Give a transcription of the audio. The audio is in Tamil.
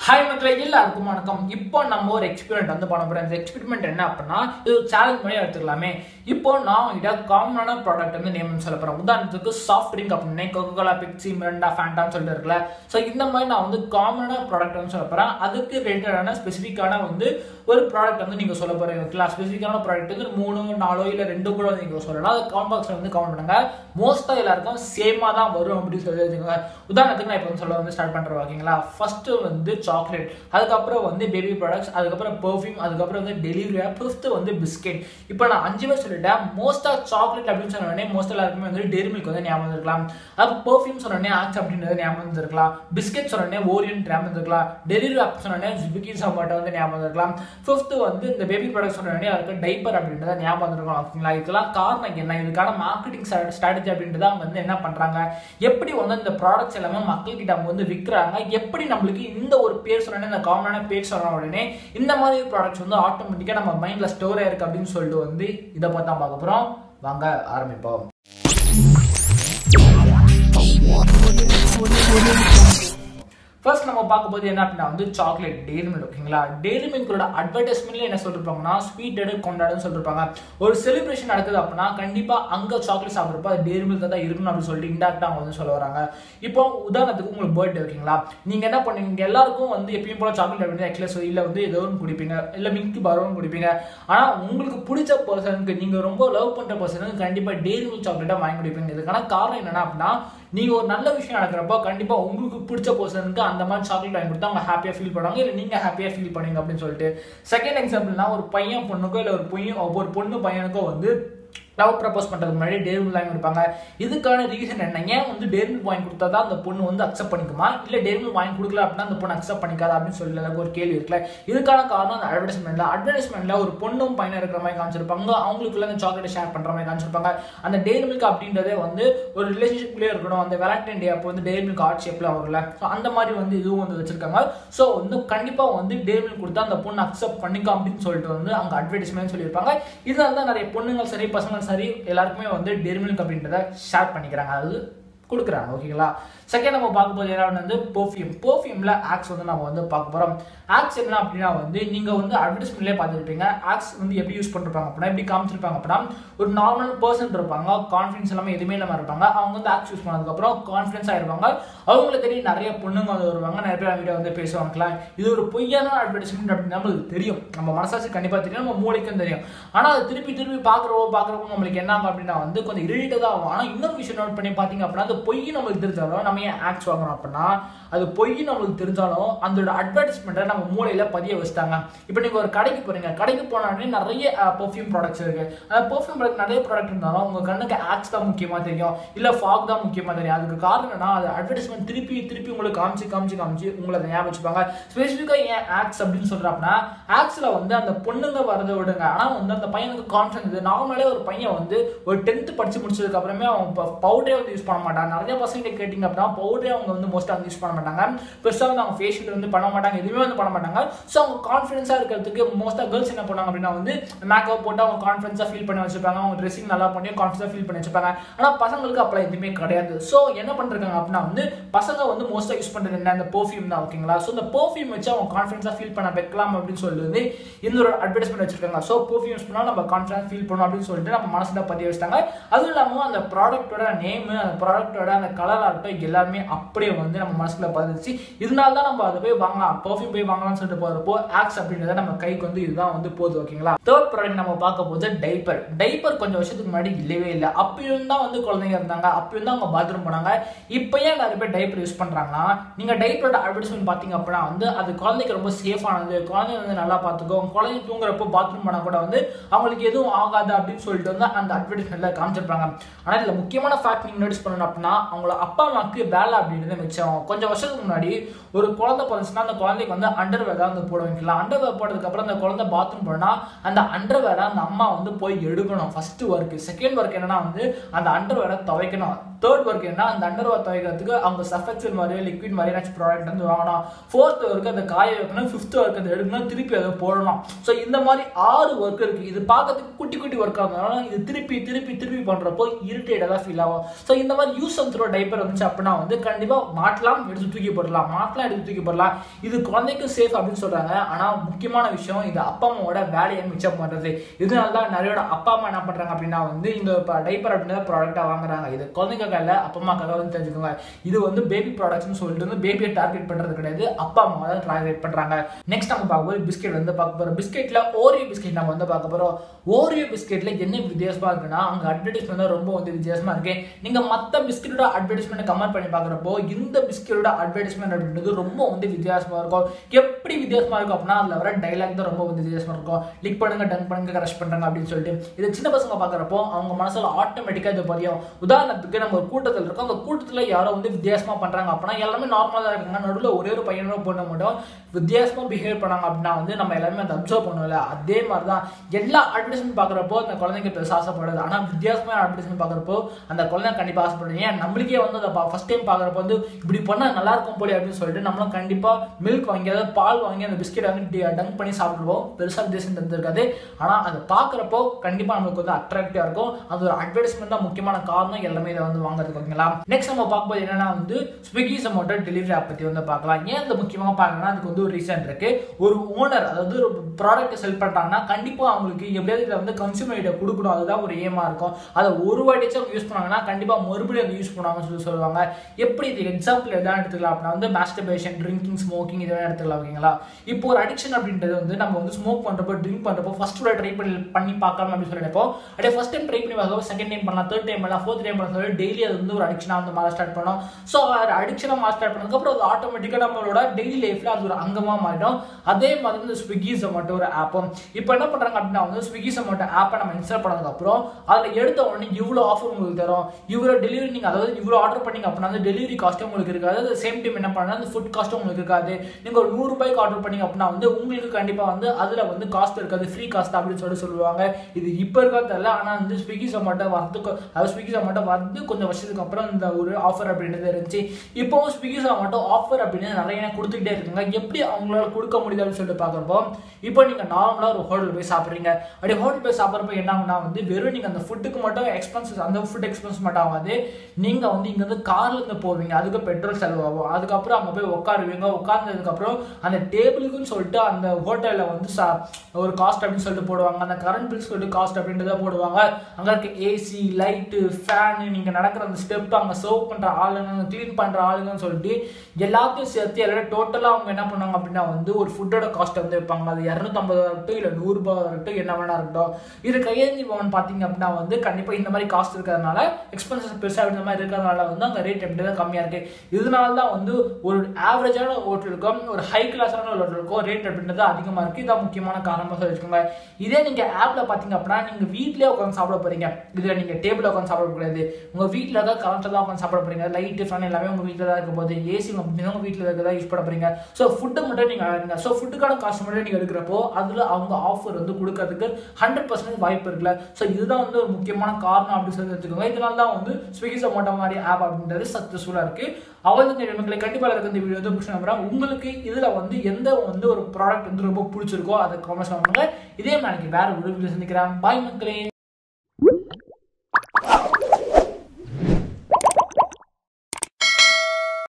ஹாய் மக்களே எல்லாருக்கும் வணக்கம் இப்போ நம்ம ஒரு எக்ஸ்பெரிமெண்ட் வந்து பண்ண போறோம் இந்த எக்ஸ்பெரிமெண்ட் என்ன அப்படின்னா இது ஒரு சேலஞ்ச் மாதிரி எடுத்துக்கலாமே இப்போ நான் உங்ககிட்ட காமனான ப்ராடக்ட் வந்து நேம் சொல்ல போறேன் உதாரணத்துக்கு சாஃப்ட் ட்ரிங்க் அப்படின்னா கொக்கோ கோலா பிக்சி மிரண்டா ஃபேண்டான்னு சொல்லிட்டு இருக்குல்ல ஸோ இந்த மாதிரி நான் வந்து காமனான ப்ராடக்ட் வந்து சொல்ல போறேன் அதுக்கு ரிலேட்டடான ஸ்பெசிஃபிக்கான வந்து ஒரு ப்ராடக்ட் வந்து நீங்க சொல்ல போறீங்க ஓகேங்களா ஸ்பெசிஃபிக்கான ப்ராடக்ட் வந்து மூணு நாலோ இல்லை ரெண்டு கூட நீங்க சொல்லலாம் அது கமெண்ட் பாக்ஸ்ல வந்து கமெண்ட் பண்ணுங்க மோஸ்டா எல்லாருக்கும் சேமா தான் வரும் அப்படின்னு சொல்லி வச்சுக்கோங்க உதாரணத்துக்கு நான் இப்போ வந்து சொல்ல வந்து ஸ்டார்ட் பண்றேன் ஓகேங்களா ஃபர்ஸ்ட் வந்து சாக்லேட் அதுக்கப்புறம் வந்து பேபி ப்ராடக்ட்ஸ் அதுக்கப்புறம் பெர்ஃப்யூம் அதுக்கப்புறம் வந்து டெலிவரி ஃபிஃப்த் வந்து பிஸ்கெட் இப்போ நான் அஞ்சு பேர் சொல்லிட்டேன் மோஸ்டா சாக்லேட் அப்படின்னு சொன்ன உடனே மோஸ்ட் எல்லாருக்குமே வந்து டெய்ரி மில்க் வந்து ஞாபகம் இருக்கலாம் அது பெர்ஃப்யூம் சொன்ன உடனே ஆக்ஸ் அப்படின்றது ஞாபகம் இருந்திருக்கலாம் பிஸ்கெட் சொன்ன உடனே ஓரியன் ஞாபகம் இருந்திருக்கலாம் டெலிவரி ஆப் சொன்ன உடனே ஜிபிகி சமாட்டோ வந்து ஞாபகம் இருக்கலாம் ஃபிஃப்த் வந்து இந்த பேபி ப்ராடக்ட் சொன்ன உடனே அதுக்கு டைப்பர் அப்படின்றத ஞாபகம் இருந்திருக்கலாம் ஓகேங்களா இதுக்கெல்லாம் காரணம் என்ன இதுக்கான மார்க்கெட்டிங் ஸ்ட்ராட்டஜி அப்படின்றத அவங்க வந்து என்ன பண்றாங்க எப்படி வந்து இந்த ப்ராடக்ட்ஸ் எல்லாமே மக்கள் கிட்ட அவங்க வந்து விற்கிறாங்க எப்படி நம்மளுக்கு இந்த ஒரு பேர் சொன்ன இந்த காமனான பேர் சொன்ன உடனே இந்த மாதிரி ப்ராடக்ட்ஸ் வந்து ஆட்டோமேட்டிக்காக நம்ம மைண்ட்ல ஸ்டோர் ஆயிருக்கு அப்படின்னு சொல்லிட்டு வந்து இதை பார்த்து தான் பார்க்க போறோம் வாங்க ஆரம்பிப்போம் ஃபர்ஸ்ட் நம்ம பார்க்கும்போது என்ன அப்படின்னா வந்து சாக்லேட் டெய்ரி மில்க் ஓகேங்களா டெய்ரி மில்கோட அட்வர்டைஸ்மெண்ட்ல என்ன சொல்லிருப்பாங்கன்னா ஸ்வீட் எடு கொண்டாடுன்னு சொல்லிருப்பாங்க ஒரு செலிப்ரேஷன் நடக்குது அப்படின்னா கண்டிப்பா அங்க சாக்லேட் சாப்பிட்றப்ப அது டெய்ரி மில்க் தான் இருக்கணும் அப்படின்னு சொல்லிட்டு இன்டெரக்டா அவங்க வந்து சொல்ல வராங்க இப்போ உதாரணத்துக்கு உங்களுக்கு பர்த்டே ஓகேங்களா நீங்க என்ன பண்ணுவீங்க எல்லாருக்கும் வந்து எப்பயும் போல சாக்லேட் அப்படின்னு எக்லஸ் இல்ல வந்து ஏதோ ஒன்று குடிப்பீங்க இல்ல மில்க் பாரோன்னு குடிப்பீங்க ஆனா உங்களுக்கு பிடிச்ச பர்சனுக்கு நீங்க ரொம்ப லவ் பண்ற பர்சனுக்கு கண்டிப்பா டெய்ரி மில்க் சாக்லேட்டா வாங்கி குடிப்பீங்க இதுக்கான காரணம் என்னன்னா அப்படின்னா நீங்க ஒரு நல்ல விஷயம் நடக்கிறப்போ கண்டிப்பா உங்களுக்கு பிடிச்ச பர்சனுக்கு அந்த மாதிரி சாக்லேட் வாங்கி கொடுத்தா அவங்க ஹாப்பியா ஃபீல் பண்ணுவாங்க இல்ல நீங்க ஹாப்பியா ஃபீல் பண்ணுவீங்க அப்படின்னு சொல்லிட்டு செகண்ட் எக்ஸாம்பிள்னா ஒரு பையன் பொண்ணுக்கோ இல்ல ஒரு பையன் ஒரு பொண்ணு பையனுக்கோ வந்து லவ் ப்ரப்போஸ் பண்ணுறதுக்கு முன்னாடி டேர் மில்க் வாங்கி கொடுப்பாங்க இதுக்கான ரீசன் என்ன ஏன் வந்து டேர் மில்க் வாங்கி கொடுத்தா தான் அந்த பொண்ணு வந்து அக்செப்ட் பண்ணிக்குமா இல்லை டேர் மில்க் வாங்கி கொடுக்கல அப்படின்னா அந்த பொண்ணு அக்செப்ட் பண்ணிக்காதா அப்படின்னு சொல்லி எனக்கு ஒரு கேள்வி இருக்குல்ல இதுக்கான காரணம் அந்த அட்வர்டைஸ்மெண்ட்ல அட்வர்டைஸ்மெண்ட்ல ஒரு பொண்ணும் பையனும் இருக்கிற மாதிரி காமிச்சிருப்பாங்க அவங்களுக்குள்ள அந்த சாக்லேட் ஷேர் பண்ற மாதிரி காமிச்சிருப்பாங்க அந்த டேர் மில்க் அப்படின்றதே வந்து ஒரு ரிலேஷன்ஷிப்லேயே இருக்கணும் அந்த வேலண்டைன் டே அப்போ வந்து டேர் மில்க் ஆர்ட் ஷேப்ல வரும்ல ஸோ அந்த மாதிரி வந்து இதுவும் வந்து வச்சிருக்காங்க ஸோ வந்து கண்டிப்பாக வந்து டேர் மில்க் கொடுத்தா அந்த பொண்ணு அக்செப்ட் பண்ணிக்கும் அப்படின்னு சொல்லிட்டு வந்து அங்கே அட்வர்டைஸ்மெண்ட் சொல்லியிருப்பாங்க இதனால தான் நிறைய பொண்ணுங்கள் சரி பசங்க சரி எல்லாருக்குமே வந்து டெய்ரி மில்க் அப்படின்றத ஷேர் பண்ணிக்கிறாங்க அதாவது கொடுக்குறாங்க ஓகேங்களா செகண்ட் நம்ம பார்க்க போது என்ன வந்து பெர்ஃப்யூம் பெர்ஃப்யூம்ல ஆக்ஸ் வந்து நம்ம வந்து பார்க்க போறோம் ஆக்ஸ் என்ன அப்படின்னா வந்து நீங்க வந்து அட்வர்டைஸ்மெண்ட்லேயே பார்த்துருப்பீங்க ஆக்ஸ் வந்து எப்படி யூஸ் பண்ணிருப்பாங்க அப்படின்னா எப்படி காமிச்சிருப்பாங்க அப்படின்னா ஒரு நார்மல் பர்சன் இருப்பாங்க கான்ஃபிடன்ஸ் எல்லாமே எதுவுமே இல்லாமல் இருப்பாங்க அவங்க வந்து ஆக்ஸ் யூஸ் பண்ணதுக்கப்புறம் கான்ஃபிடன்ஸ் ஆயிருப்பாங்க அவங்களுக்கு தெரியும் நிறைய பொண்ணுங்க வந்து வருவாங்க நிறைய பேர் அவங்க வந்து பேசுவாங்களா இது ஒரு பொய்யான அட்வர்டைஸ்மெண்ட் அப்படின்னு நம்மளுக்கு தெரியும் நம்ம மனசாட்சி கண்டிப்பாக தெரியும் நம்ம மூளைக்கும் தெரியும் ஆனால் அது திருப்பி திருப்பி பார்க்குறவோ பார்க்குறப்போ நம்மளுக்கு என்ன ஆகும் அப்படின்னா வந்து கொஞ்சம் இரிட்டேட் ஆகும் ஆனால் இன்னொரு விஷயம் நோட் பண்ணி பார்த்தீங்க அப்படின்னா அது பொய் நம்மளுக்கு தெரிஞ்சாலும் நம்ம ஏன் ஆக்ஸ் வாங்குறோம் அப்படின்னா அது பொய் நம்மளுக்கு தெரிஞ்சாலும் அதோட அட்வர்டைஸ்மெண்ட்டை நம்ம மூளையில பதிய வச்சுட்டாங்க இப்போ நீங்க ஒரு கடைக்கு போறீங்க கடைக்கு போனாலே நிறைய பெர்ஃப்யூம் ப்ராடக்ட்ஸ் இருக்கு அந்த பெர்ஃப்யூம் ப்ராடக்ட் நிறைய ப்ராடக்ட் இருந்தாலும் உங்க கண்ணுக்கு ஆக்ஸ் தான் முக்கியமா தெரியும் இல்ல ஃபாக் தான் முக்கியமா தெரியும் அதுக்கு காரணம் என்னன்னா அது அட்வர்டைஸ்மெண்ட் திருப்பி திருப்பி உங்களுக்கு காமிச்சு காமிச்சு காமிச்சு உங்களை அதை ஞாபகம் வச்சுப்பாங்க ஸ்பெசிஃபிக்கா ஏன் ஆக்ஸ் அப்படின்னு சொல்றாங்கன்னா ஆக்ஸ்ல வந்து அந்த பொண்ணுங்க வரதை விடுங்க ஆனா வந்து அந்த பையனுக்கு கான்ஃபிடன்ஸ் நார்மலே ஒரு பையன் வந்து ஒரு டென்த் படிச்சு முடிச்சதுக்கு அப்புறமே அவன் பவுடரே வந்து யூஸ் பண்ண மாட்டான் நிறைய பசங்க கேட்டிங்க அப்படின்னா பவுடரே அவங்க வந்து மோஸ்ட்டாக வந்து யூஸ் பண்ண மாட்டாங்க பெருசாக வந்து அவங்க ஃபேஷியல் வந்து பண்ண மாட்டாங்க எதுவுமே வந்து பண்ண மாட்டாங்க ஸோ அவங்க கான்ஃபிடன்ஸாக இருக்கிறதுக்கு மோஸ்ட்டாக கேர்ள்ஸ் என்ன பண்ணாங்க அப்படின்னா வந்து மேக்கப் போட்டு அவங்க கான்ஃபிடன்ஸாக ஃபீல் பண்ணி வச்சிருப்பாங்க அவங்க ட்ரெஸ்ஸிங் நல்லா பண்ணி கான்ஃபிடன்ஸாக ஃபீல் பண்ணி வச்சிருப்பாங்க ஆனால் பசங்களுக்கு அப்பெல்லாம் எதுவுமே கிடையாது ஸோ என்ன பண்ணிருக்காங்க அப்படின்னா வந்து பசங்க வந்து மோஸ்ட்டாக யூஸ் பண்ணுறது என்ன அந்த பர்ஃப்யூம் தான் ஓகேங்களா ஸோ இந்த பர்ஃப்யூம் வச்சு அவங்க கான்ஃபிடன்ஸாக ஃபீல் பண்ண வைக்கலாம் அப்படின்னு சொல்லிட்டு வந்து இந்த ஒரு அட்வர்டைஸ்மெண்ட் வச்சிருக்காங்க ஸோ பர்ஃப்யூம் யூஸ் பண்ணால் நம்ம கான்ஃபிடன்ஸ் ஃபீல் பண்ணணும் அப்படின்னு சொல்லிட்டு நம்ம மனசில் பதிய வச்சிட்டாங்க அதுவும் இல்லாமல் அந்த ப்ராடக்ட்டோட நேமு அந்த ப்ராடக்ட்டோட அந்த கலர் ஆகட்டும் எல்லாருமே அப்படியே வந்து நம்ம மனசுக்குள்ள பதிச்சு இதனால தான் நம்ம அதை போய் வாங்கலாம் பர்ஃப்யூம் போய் வாங்கலாம்னு சொல்லிட்டு போறப்போ ஆக்ஸ் அப்படின்றத நம்ம கைக்கு வந்து இதுதான் வந்து போகுது ஓகேங்களா தேர்ட் ப்ராடக்ட் நம்ம பார்க்க போது டைப்பர் டைப்பர் கொஞ்சம் வருஷத்துக்கு முன்னாடி இல்லவே இல்லை அப்பயும் தான் வந்து குழந்தைங்க இருந்தாங்க அப்பயும் தான் அவங்க பாத்ரூம் போனாங்க இப்போ ஏன் நிறைய பேர் டைப்பர் யூஸ் பண்றாங்கன்னா நீங்க டைப்பரோட அட்வர்டைஸ்மெண்ட் பார்த்தீங்க அப்படின்னா வந்து அது குழந்தைக்கு ரொம்ப சேஃபானது குழந்தைங்க வந்து நல்லா பார்த்துக்கோ குழந்தை தூங்குறப்போ பாத்ரூம் பண்ணா கூட வந்து அவங்களுக்கு எதுவும் ஆகாது அப்படின்னு சொல்லிட்டு வந்து அந்த அட்வர்டைஸ்மெண்ட்ல காமிச்சிருப்பாங்க ஆனால் இதுல முக்கியமான ஃபேக்ட் நீங்க நோட்டீஸ் பண்ணணும் அப்படின்னா அவங்களோட அப்பா அம்மாவுக்கு வேலை அப்படின்றது மிச்சம் கொஞ்சம் வருஷத்துக்கு முன்னாடி ஒரு குழந்தை பிறந்துச்சுன்னா அந்த குழந்தைக்கு வந்து அண்டர் வேர் தான் வந்து போட வைக்கலாம் அண்டர் வேர் போட்டதுக்கு அப்புறம் அந்த குழந்தை பாத்ரூம் போனா அந்த அண்டர் வேரை அந்த அம்மா வந்து போய் எடுக்கணும் ஃபர்ஸ்ட் ஒர்க் செகண்ட் ஒர்க் என்னன்னா வந்து அந்த அண்டர் வேரை துவைக்கணும் தேர்ட் ஒர்க் என்ன அந்த அண்டர் வேர் துவைக்கிறதுக்கு அவங்க சஃபெக்சல் மாதிரி லிக்விட் மாதிரி ஏதாச்சும் ப்ராடக்ட் வந்து வாங்கணும் ஃபோர்த் ஒர்க் அதை காய வைக்கணும் ஃபிஃப்த் ஒர்க் அதை எடுக்கணும் திருப்பி அதை போடணும் ஸோ இந்த மாதிரி ஆறு ஒர்க் இருக்கு இது பார்க்கறதுக்கு குட்டி குட்டி ஒர்க் இருந்தாலும் இது திருப்பி திருப்பி திருப்பி பண்றப்போ இரிட்டேட்டாக தான் ஃபீல் ஆகும் ஸோ இந்த மாதிரி யூஸ் சம்த்தோட டைப்பர் வந்துச்சு அப்படின்னா வந்து கண்டிப்பா மாட்டலாம் எடுத்து தூக்கி போடலாம் மாட்டலாம் எடுத்து தூக்கி போடலாம் இது குழந்தைக்கும் சேஃப் அப்படின்னு சொல்றாங்க ஆனா முக்கியமான விஷயம் இது அப்பா அம்மாவோட வேலையை மிச்சம் பண்றது இதனால தான் நிறைய அப்பா அம்மா என்ன பண்றாங்க அப்படின்னா வந்து இந்த டைப்பர் அப்படின்ற ப்ராடக்டா வாங்குறாங்க இது குழந்தைக்காக இல்ல அப்பா அம்மாக்காக வந்து தெரிஞ்சுக்கோங்க இது வந்து பேபி ப்ராடக்ட்ஸ்னு சொல்லிட்டு வந்து பேபியை டார்கெட் பண்றது கிடையாது அப்பா அம்மா தான் டார்கெட் பண்றாங்க நெக்ஸ்ட் நம்ம பார்க்க போது பிஸ்கெட் வந்து பார்க்க போறோம் பிஸ்கெட்ல ஓரியோ பிஸ்கெட் நம்ம வந்து பார்க்க போறோம் ஓரியோ பிஸ்கெட்ல என்ன வித்தியாசமா இருக்குன்னா அங்க அட்வர்டைஸ்மெண்ட் தான் ரொம்ப வந்து வித்தியாசமா இருக்கு நீங்க மத்த பிஸ்கெட்டோட அட்வர்டைஸ்மெண்ட் கம்பேர் பண்ணி பாக்குறப்போ இந்த பிஸ்கெட்டோட அட்வர்டைஸ்மெண்ட் அப்படின்றது ரொம்ப வந்து வித்தியாசமா இருக்கும் எப்படி வித்தியாசமா இருக்கும் அப்படின்னா அதுல வர டைலாக் தான் ரொம்ப வந்து வித்தியாசமா இருக்கும் லிக் பண்ணுங்க டன் பண்ணுங்க கரெக்ட் பண்றாங்க அப்படின்னு சொல்லிட்டு இது சின்ன பசங்க பாக்குறப்போ அவங்க மனசுல ஆட்டோமேட்டிக்கா இது புரியும் உதாரணத்துக்கு நம்ம ஒரு கூட்டத்தில் இருக்கோம் அந்த கூட்டத்துல யாரோ வந்து வித்தியாசமா பண்றாங்க அப்படின்னா எல்லாமே நார்மலா தான் இருக்காங்க நடுவில் ஒரே ஒரு பையனோ பொண்ணு மட்டும் வித்தியாசமா பிஹேவ் பண்ணாங்க அப்படின்னா வந்து நம்ம எல்லாருமே அதை அப்சர்வ் பண்ணுவோம்ல அதே மாதிரி தான் எல்லா அட்வர்டைஸ்மெண்ட் பார்க்குறப்போ அந்த குழந்தைங்க பெருசாக ஆசைப்படுது ஆனால் வித்தியாசமான அட்வர்டைஸ்மெண்ட் பார்க்குறப்போ அந்த குழந்தை கண்டிப்பாக ஆசைப்படுது ஏன் நம்மளுக்கே வந்து அதை ஃபர்ஸ்ட் டைம் பார்க்குறப்போ வந்து இப்படி பண்ணால் நல்லா இருக்கும் போல அப்படின்னு சொல்லிட்டு நம்மளும் கண்டிப்பாக மில்க் வாங்கி அதாவது பால் வாங்கி அந்த பிஸ்கெட் வாங்கி டங்க் பண்ணி சாப்பிடுவோம் பெருசாக வித்தியாசம் தந்திருக்காது ஆனால் அதை பார்க்குறப்போ கண்டிப்பாக நம்மளுக்கு வந்து அட்ராக்டிவாக இருக்கும் அது ஒரு அட்வர்டைஸ்மெண்ட் தான் முக்கியமான காரணம் எல்லாமே இதை வந்து வாங்குறதுக்கு ஓகேங்களா நெக்ஸ்ட் நம்ம பார்க்கும்போது என்னன்னா வந்து ஸ்விக்கி சமோட்டோ டெலிவரி ஆப் பற்றி வந்து பார்க்கலாம் ஏன் இந்த முக்கியமாக பார்க்கணும்னா அதுக்கு வந்து ஒரு ரீசன் இருக்கு ஒரு ஓனர் அதாவது ஒரு ப்ராடக்ட் செல் பண்றாங்கன்னா கண்டிப்பா அவங்களுக்கு எப்படியாவது இதை வந்து கன்சியூமர் கிட்ட கொடுக்கணும் அதுதான் ஒரு ஏமா இருக்கும் அதை ஒரு வாட்டிச்சும் அவங்க யூஸ் பண்ணாங்கன்னா கண்டிப்பா மறுபடியும் அதை யூஸ் பண்ணுவாங்கன்னு சொல்லி சொல்லுவாங்க எப்படி இது எக்ஸாம்பிள் எதாவது எடுத்துக்கலாம் அப்படின்னா வந்து மாஸ்டர்பேஷன் ட்ரிங்கிங் ஸ்மோக்கிங் இதெல்லாம் எடுத்துக்கலாம் ஓகேங்களா இப்போ ஒரு அடிக்ஷன் அப்படின்றது வந்து நம்ம வந்து ஸ்மோக் பண்றப்போ ட்ரிங்க் பண்றப்போ ஃபர்ஸ்ட் ஒரு ட்ரை பண்ணி பண்ணி பார்க்கலாம் அப்படின்னு சொல்லி நினைப்போம் அப்படியே ஃபர்ஸ்ட் டைம் ட்ரை பண்ணி பார்க்கலாம் செகண்ட் டைம் பண்ணலாம் தேர்ட் டைம் பண்ணலாம் ஃபோர்த் டைம் பண்ணலாம் சொல்லி டெய்லி அது வந்து ஒரு அடிக்ஷனாக வந்து மாற ஸ்டார்ட் பண்ணோம் ஸோ அடிக்ஷனாக மாற ஸ்டார்ட் பண்ணதுக்கப்புறம் அது ஆட்டோமேட்டிக்காக நம்மளோட டெய்லி லைஃப்ல அது ஒரு அங்கமாக மாறிடும் அதே மாதிரி வந்து ஸ்விக்கி ஜொமேட்டோ ஒரு ஆப்பும் இப்போ என்ன பண்றாங்க அப்படின்னா வந்து ஸ்விக்கி ஜொமேட்டோ ஆப்பை நம்ம இன்ஸ்டால் பண்ணதுக்கு அப்புறம் அதில் எடுத்த உடனே இவ்வளோ ஆஃபர் உங்களுக்கு தரும் இவ்வளோ டெலிவரி நீங்கள் அதாவது இவ்வளோ ஆர்டர் பண்ணீங்க அப்படின்னா வந்து டெலிவரி காஸ்ட்டும் உங்களுக்கு இருக்காது அது சேம் டைம் என்ன பண்ணா அந்த ஃபுட் காஸ்ட்டும் உங்களுக்கு இருக்காது நீங்கள் ஒரு நூறு ரூபாய்க்கு ஆர்டர் பண்ணீங்க அப்படின்னா வந்து உங்களுக்கு கண்டிப்பாக வந்து அதில் வந்து காஸ்ட் இருக்காது ஃப்ரீ காஸ்ட் அப்படின்னு சொல்லி சொல்லுவாங்க இது இப்போ இருக்கா தெரியல ஆனால் வந்து ஸ்விக்கி ஜொமேட்டோ வரதுக்கு அதாவது ஸ்விக்கி ஜொமேட்டோ வந்து கொஞ்சம் வருஷத்துக்கு அப்புறம் இந்த ஒரு ஆஃபர் அப்படின்றது இருந்துச்சு இப்போவும் ஸ்விக்கி ஜொமேட்டோ ஆஃபர் அப்படின்னு நிறைய கொடுத்துக்கிட்டே இருக்குங்க எப்படி அவங்களால கொடுக்க முடியுது அப்படின்னு சொல்லிட்டு பார்க்குறப்போ இப்போ நீங்கள் நார்மலாக ஒரு ஹோட்டல் போய் சாப்பிட்றீங்க அப்படி ஹோட்டல் போய் சாப்பிட்றப்ப என்ன ஆகும்னா வந்து வெறும் நீங்கள் அந்த ஃபுட்டுக்கு மட்டும் எக்ஸ்பென்சஸ் அந்த ஃபுட் எக்ஸ்பென்ஸ் மட்டும் ஆகாது நீங்கள் வந்து இங்கேருந்து கார்லேருந்து போவீங்க அதுக்கு பெட்ரோல் செலவாகும் அதுக்கப்புறம் அங்கே போய் உட்காருவீங்க உட்கார்ந்ததுக்கப்புறம் அந்த டேபிளுக்குன்னு சொல்லிட்டு அந்த ஹோட்டலில் வந்து சா ஒரு காஸ்ட் அப்படின்னு சொல்லிட்டு போடுவாங்க அந்த கரண்ட் பில் சொல்லிட்டு காஸ்ட் அப்படின்றத போடுவாங்க அங்கே இருக்க ஏசி லைட்டு ஃபேனு நீங்கள் நடக்கிற அந்த ஸ்டெப் அங்கே சர்வ் பண்ணுற ஆளுங்க க்ளீன் பண்ணுற ஆளுங்கன்னு சொல்லிட்டு எல்லாத்தையும் சேர்த்து எல்லாரும் டோட்டலாக அவங்க என்ன பண்ணுவாங்க அப்படின்னா வந்து ஒரு ஃபுட்டோட காஸ்ட் வந்து வைப்பாங்க அது இரநூத்தம்பது இருக்கட்டும் இல்லை நூறுரூபா இருக்கட்டும் என்ன வேணா இருக்கட்டும் இது கையேந்தி பவன் பார்த்தீங்க அப்படின்னா வந்து கண்டிப்பாக இந்த மாதிரி காஸ்ட் இருக்கிறதுனால எக்ஸ்பென்சஸ் பெருசாக இந்த மாதிரி இருக்கிறதுனால வந்து அங்கே ரேட் எப்படி தான் கம்மியாக இருக்கு இதனால தான் வந்து ஒரு ஆவரேஜான ஹோட்டலுக்கும் ஒரு ஹை கிளாஸான ஹோட்டலுக்கும் ரேட் அப்படின்றது அதிகமாக இருக்குது இதான் முக்கியமான காரணமாக சொல்லிச்சுக்கோங்க இதே நீங்கள் ஆப்பில் பார்த்தீங்க அப்படின்னா நீங்கள் வீட்டிலே உட்காந்து சாப்பிட போறீங்க இதில் நீங்கள் டேபிளில் உட்காந்து சாப்பிட கூடாது உங்கள் வீட்டில் தான் கரண்ட்டில் தான் உட்காந்து சாப்பிட போறீங்க லைட்டு ஃபேன் எல்லாமே உங்கள் வீட்டில் தான் இருக்கும் போது ஏசி உங்கள் வீட்டில் இருக்கிறதா யூஸ் பண்ண போறீங்க ஸோ ஃபுட்டை மட்டும் நீங்கள் அழகுங்க ஸோ ஃபுட்டுக்கான காசு மட்டும் நீங்கள் எடுக்கிறப்போ அதில் அவங்க ஆஃபர் வந்து கொடுக்கறதுக்கு ஹண்ட்ரட் பர்சன்டேஜ் வாய்ப்பு இருக்குல்ல ஸோ இதுதான் வந்து ஒரு முக்கியமான காரணம் அப்படின்னு சொல்லி எடுத்துக்கோங்க இதனால தான் வந்து ஸ்விக்கி சமோட்டோ மாதிரி ஆப் அப்படின்றது சக்ஸஸ்ஃபுல்லாக இருக்கு அவள் இந்த நிலைமைகளை கண்டிப்பாக இருக்க இந்த வீடியோ வந்து பிடிச்சி நம்புறேன் உங்களுக்கு இதில் வந்து எந்த வந்து ஒரு ப்ராடக்ட் வந்து ரொம்ப பிடிச்சிருக்கோ அதை காமெண்ட்ஸ் பண்ணுங்க இதே மாதிரி வேற ஒரு வீடியோ சந்திக்கிறேன் பாய் மக்களே